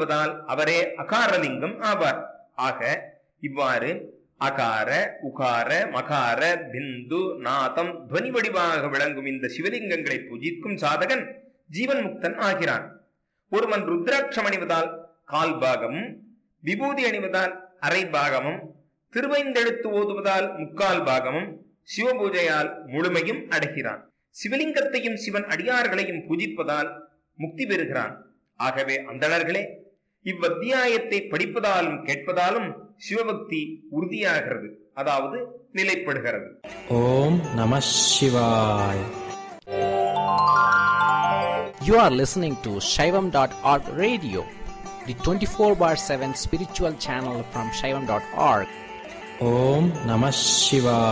துவக்குவதால் அவரே அகாரலிங்கம் ஆவார் ஆக இவ்வாறு அகார உகார மகார பிந்து நாதம் துவனி வடிவாக விளங்கும் இந்த சிவலிங்கங்களை பூஜிக்கும் சாதகன் ஜீவன் முக்தன் ஆகிறான் ஒருவன் ருத்ராட்சம் அணிவதால் கால் பாகமும் விபூதி அணிவதால் அரை பாகமும் திருவைந்தெழுத்து ஓதுவதால் முக்கால் பாகமும் சிவபூஜையால் முழுமையும் அடைகிறான் சிவலிங்கத்தையும் சிவன் அடியார்களையும் பூஜிப்பதால் முக்தி பெறுகிறான் ஆகவே அந்தணர்களே இவ்வத்தியாயத்தை படிப்பதாலும் கேட்பதாலும் சிவபக்தி உறுதியாகிறது அதாவது நிலைப்படுகிறது ஓம் நம சிவாய் You are listening to Shaivam.org radio, the 24 bar 7 spiritual channel from Shaivam.org. ஓம் நம சிவாய்